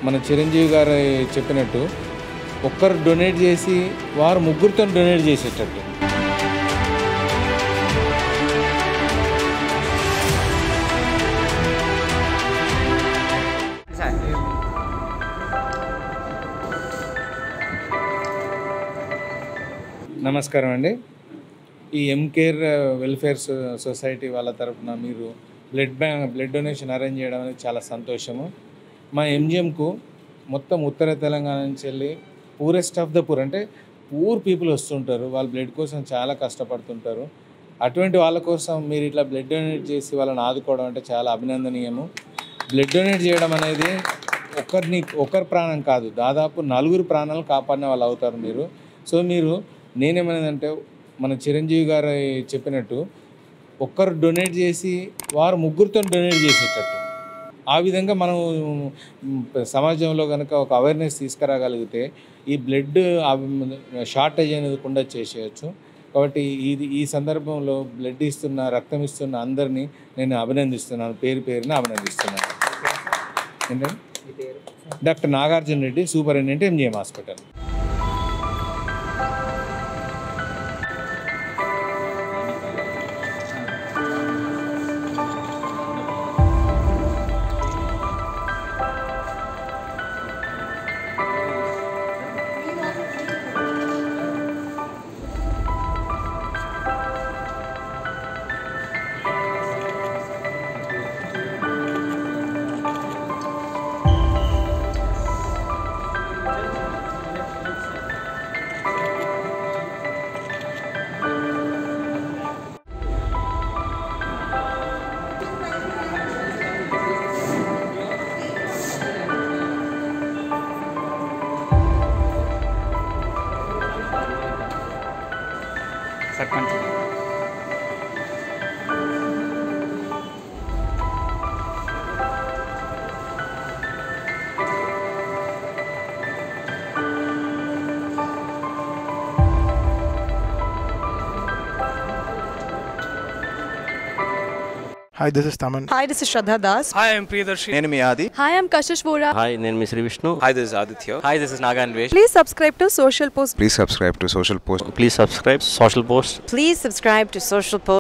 మన చిరంజీవి గారు చెప్పినట్టు ఒక్కరు డొనేట్ చేసి వారు ముగ్గురితో డొనేట్ చేసేటట్టు నమస్కారం అండి ఈ ఎంకేర్ వెల్ఫేర్ సో- సొసైటీ వాళ్ళ తరపున మీరు blood bank blood donation arrange చేయడం అనేది చాలా సంతోషము మా ఎంజిఎంకు మొత్తం ఉత్తర తెలంగాణ నుంచి వెళ్ళి పూరెస్ట్ ఆఫ్ ద పూర్ అంటే పూర్ పీపుల్ వస్తుంటారు వాళ్ళు బ్లడ్ కోసం చాలా కష్టపడుతుంటారు అటువంటి వాళ్ళ కోసం మీరు ఇట్లా బ్లడ్ డొనేట్ చేసి వాళ్ళని ఆదుకోవడం అంటే చాలా అభినందనీయము బ్లడ్ డొనేట్ చేయడం అనేది ఒకరిని ఒకరి ప్రాణం కాదు దాదాపు నలుగురు ప్రాణాలు కాపాడిన వాళ్ళు అవుతారు మీరు సో మీరు నేనేమనేదంటే మన చిరంజీవి గారు చెప్పినట్టు ఒక్కరు డొనేట్ చేసి వారు ముగ్గురితో డొనేట్ చేసేటట్టు ఆ విధంగా మనం మ్, సమాజంలో కనుక ఒక అవేర్నెస్ తీసుకురాగలిగితే ఈ బ్లడ్ షార్టేజ్ అనేది కూడా చేసేయచ్చు కాబట్టి ఇది ఈ సందర్భంలో బ్లడ్ ఇస్తున్న రక్తం ఇస్తున్న అందరినీ నేను అభినందిస్తున్నాను పేరు పేరున అభినందిస్తున్నాను ఏంటంటే doctor Nagarjuna Reddy superintendent MGM hospital sarpanch Hi, this is Taman. Hi, this is Shraddha Das. Hi, I'm Priyadarshi. నేను మీ ఆది Hi, I'm Kashish Vora. Hi నేను మీ Sri Vishnu hi this is Aditya hi this is Naganvesh Please subscribe to Social Post. Please subscribe to social post please subscribe social post Please subscribe to Social Post.